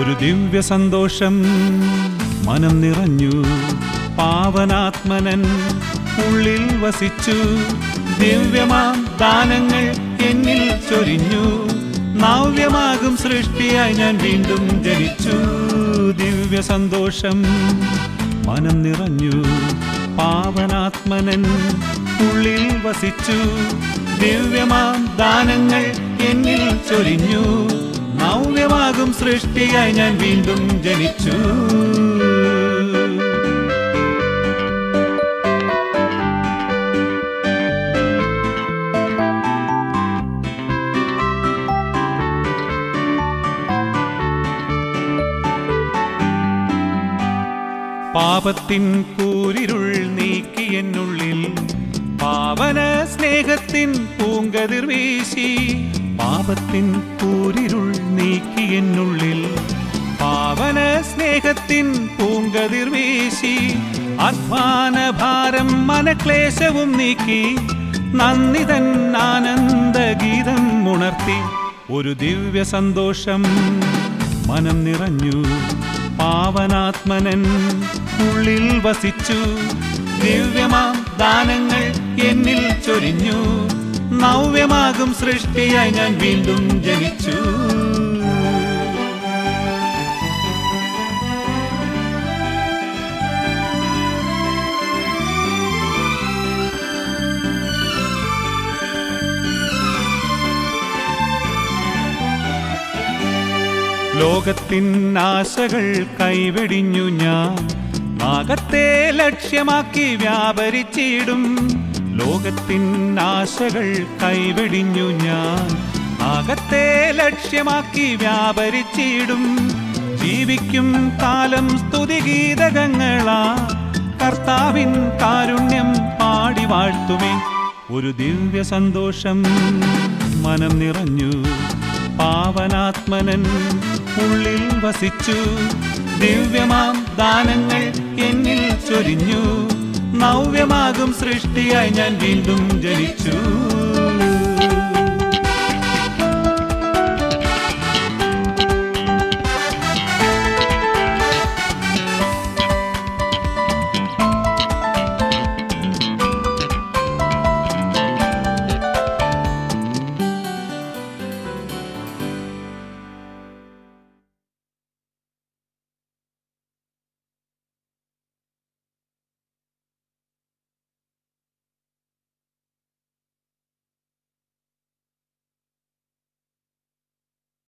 ഒരു ദിവ്യ സന്തോഷം മനം നിറഞ്ഞു പാവനാത്മനൻ ഉള്ളിൽ വസിച്ചു ദിവ്യമാം ദാനങ്ങൾ എന്നിൽ ചൊരിഞ്ഞു നവ്യമാകും സൃഷ്ടിയായി ഞാൻ വീണ്ടും ജനിച്ചു ദിവ്യ സന്തോഷം മനം നിറഞ്ഞു പാവനാത്മനൻ ഉള്ളിൽ വസിച്ചു ദിവ്യമാം ദാനങ്ങൾ എന്നിൽ ചൊരിഞ്ഞു നവ്യമാകും സൃഷ്ടിയായി ഞാൻ വീണ്ടും ജനിച്ചു പാപത്തിൻ കൂരിരുൾ നീക്കി എന്നുള്ളിൽ പാവന സ്നേഹത്തിൻ പൂങ്കതിർ വീശി പാപത്തിൻ കൂരിരുൾ നീക്കി എന്നുള്ളിൽ പാവന സ്നേഹത്തിൻ പൂങ്കതിർ വീശി അധ്വാന ഭാരം മനക്ലേശവും നീക്കി നന്ദിതൻ ആനന്ദഗീതം ഉണർത്തി ഒരു ദിവ്യ സന്തോഷം മനം നിറഞ്ഞു പാവനാത്മനൻ ഉള്ളിൽ വസിച്ചു ദിവ്യമാം ദാനങ്ങൾ എന്നിൽ ചൊരിഞ്ഞു നവ്യമാകും സൃഷ്ടിയായി ഞാൻ വീണ്ടും ജനിച്ചു ലോകത്തിൻ ആശകൾ കൈവെടിഞ്ഞു ഞാൻ നാഗത്തെ ലക്ഷ്യമാക്കി വ്യാപരിച്ചിടും ലോകത്തിൻ ആശകൾ കൈവെടിഞ്ഞു ഞാൻ നാഗത്തെ ലക്ഷ്യമാക്കി വ്യാപരിച്ചിടും ജീവിക്കും കാലം സ്തുതിഗീതകങ്ങളാ കർത്താവിൻ കാരുണ്യം പാടി വാഴ്ത്തുമേ ഒരു ദിവ്യ സന്തോഷം മനം നിറഞ്ഞു പാവനാത്മനൻ ഉള്ളിൽ വസിച്ചു ദിവ്യമാം ദാനങ്ങൾ എന്നിൽ ചൊരിഞ്ഞു നവ്യമാകും സൃഷ്ടിയായി ഞാൻ വീണ്ടും ജനിച്ചു